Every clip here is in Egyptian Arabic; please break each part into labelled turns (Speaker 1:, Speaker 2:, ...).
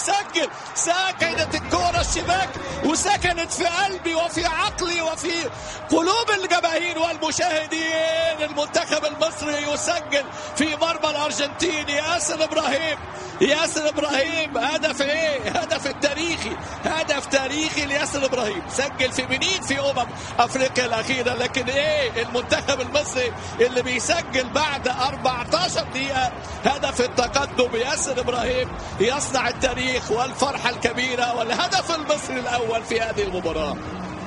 Speaker 1: وسجل سكنت الكرة الشباك وسكنت في قلبي وفي عقلي وفي قلوب الجماهير والمشاهدين المنتخب المصري يسجل في مرمى الارجنتين ياسر ابراهيم ياسر ابراهيم هدف ايه هدف التاريخي هدف تاريخي لياسر ابراهيم سجل في بنين في امم افريقيا الاخيره لكن ايه المنتخب المصري اللي بيسجل بعد 14 دقيقه هدف التقدم ياسر ابراهيم يصنع التاريخ والفرحه الكبيره والهدف المصري الاول في هذه المباراه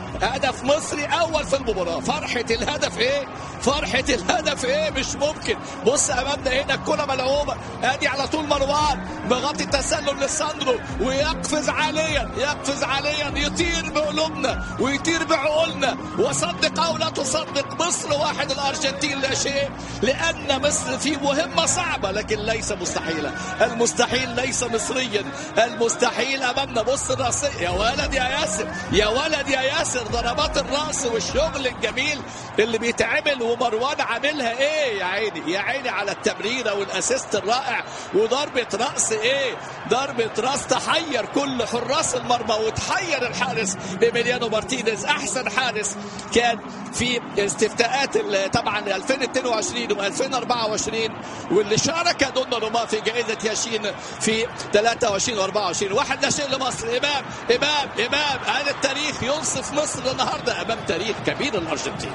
Speaker 1: هدف مصري اول في المباراه فرحه الهدف ايه فرحه الهدف ايه مش ممكن بص امامنا هنا الكره ملعوبه ادي على طول مروان بغطي التسلل لساندرو ويقفز عاليا يقفز عاليا يطير بقلوبنا ويطير بعقولنا وصدق او لا تصدق مصر واحد الارجنتين لا شيء لان مصر في مهمه صعبه لكن ليس مستحيله المستحيل ليس مصريا المستحيل امامنا بص الراسيه يا ولد يا ياسر يا ولد يا ياسر ضربات الراس والشغل الجميل اللي بيتعمل ومروان عاملها ايه يا عيني يا عيني على التمريره والاسيست الرائع وضربه راس ايه ضربه راس تحير كل حراس المرمى وتحير الحارس ايميليانو مارتينيز احسن حارس كان في استفتاءات ال- طبعا 2022 و2024 واللي شارك دون روما في جائزه ياشين في 23 و24 واحد لا شيء لمصر امام امام امام هذا التاريخ ينصف مصر النهارده امام تاريخ كبير الارجنتين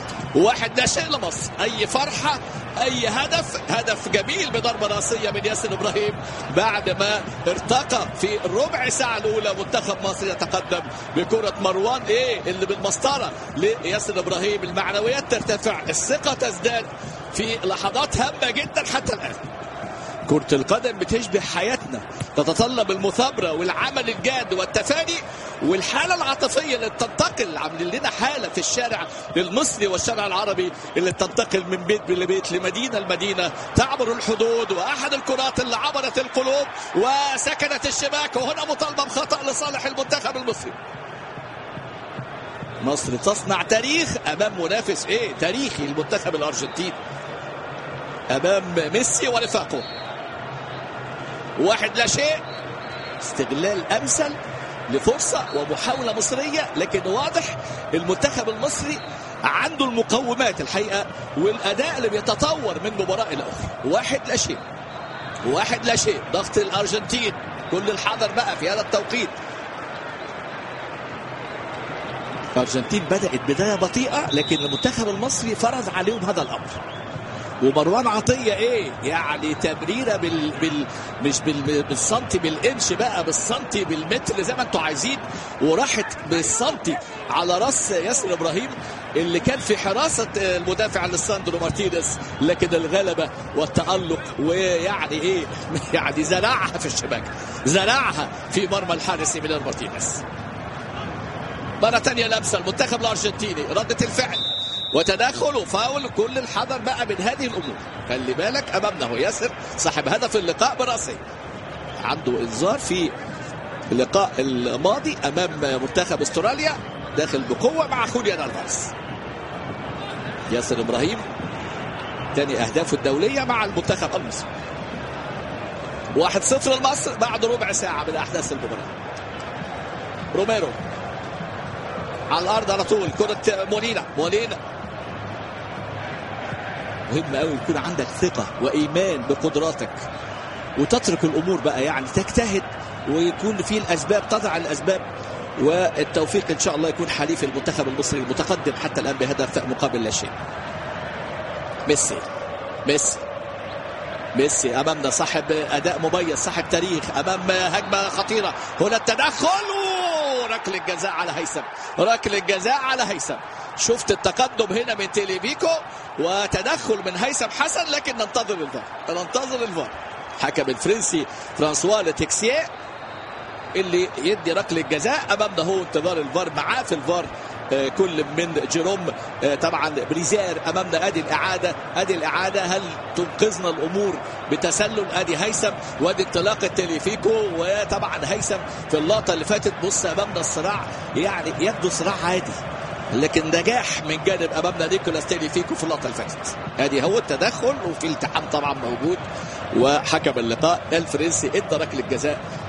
Speaker 1: واحد لا شيء لمصر اي فرحه اي هدف هدف جميل بضربه راسيه من ياسر ابراهيم بعد ما ارتقى في الربع ساعه الاولى منتخب مصر يتقدم بكره مروان ايه اللي بالمسطره لياسر ابراهيم المعنويات ترتفع الثقه تزداد في لحظات هامه جدا حتى الان كرة القدم بتشبه حياتنا تتطلب المثابرة والعمل الجاد والتفاني والحالة العاطفية اللي بتنتقل عاملين لنا حالة في الشارع المصري والشارع العربي اللي تنتقل من بيت لبيت لمدينة لمدينة تعبر الحدود وأحد الكرات اللي عبرت القلوب وسكنت الشباك وهنا مطالبة بخطأ لصالح المنتخب المصري مصر تصنع تاريخ أمام منافس إيه تاريخي المنتخب الأرجنتيني أمام ميسي ورفاقه واحد لا شيء استغلال امثل لفرصه ومحاوله مصريه لكن واضح المنتخب المصري عنده المقومات الحقيقه والاداء اللي بيتطور من مباراه الى اخرى واحد لا شيء واحد لا شيء ضغط الارجنتين كل الحذر بقى في هذا التوقيت الارجنتين بدات بدايه بطيئه لكن المنتخب المصري فرض عليهم هذا الامر ومروان عطيه ايه يعني تمريره بال, بال مش بال... بالسنتي بالانش بقى بالسنتي بالمتر زي ما انتوا عايزين وراحت بالسنتي على راس ياسر ابراهيم اللي كان في حراسه المدافع اليساندرو مارتينيز لكن الغلبه والتالق ويعني ايه يعني زرعها في الشباك زرعها في مرمى الحارس ايميليانو مارتينيز مرة تانية لمسة المنتخب الأرجنتيني ردة الفعل وتداخل وفاول كل الحذر بقى من هذه الأمور خلي بالك أمامنا هو ياسر صاحب هدف اللقاء براسه عنده إنذار في اللقاء الماضي أمام منتخب أستراليا داخل بقوة مع خوليان ألفارس ياسر إبراهيم تاني أهدافه الدولية مع المنتخب المصري واحد صفر لمصر بعد ربع ساعة من أحداث المباراة روميرو على الارض على طول كره مولينا مولينا مهم قوي يكون عندك ثقه وايمان بقدراتك وتترك الامور بقى يعني تجتهد ويكون في الاسباب تضع الاسباب والتوفيق ان شاء الله يكون حليف المنتخب المصري المتقدم حتى الان بهدف مقابل لا شيء ميسي ميسي ميسي امامنا صاحب اداء مميز صاحب تاريخ امام هجمه خطيره هنا التدخل ركله الجزاء على هيثم ركله الجزاء على هيثم شفت التقدم هنا من تيليفيكو وتدخل من هيثم حسن لكن ننتظر الفار ننتظر الفار حكم الفرنسي فرانسوا لتكسيه اللي يدي ركله جزاء امامنا هو انتظار الفار معاه في الفار كل من جيروم طبعا بريزير امامنا ادي الاعاده ادي الاعاده هل تنقذنا الامور بتسلل ادي هيثم وادي انطلاق التليفيكو وطبعا هيثم في اللقطه اللي فاتت بص امامنا الصراع يعني يبدو صراع عادي لكن نجاح من جانب امامنا نيكولاس تيليفيكو في اللقطه اللي فاتت ادي هو التدخل وفي التحام طبعا موجود وحكم اللقاء الفرنسي ادى ركله جزاء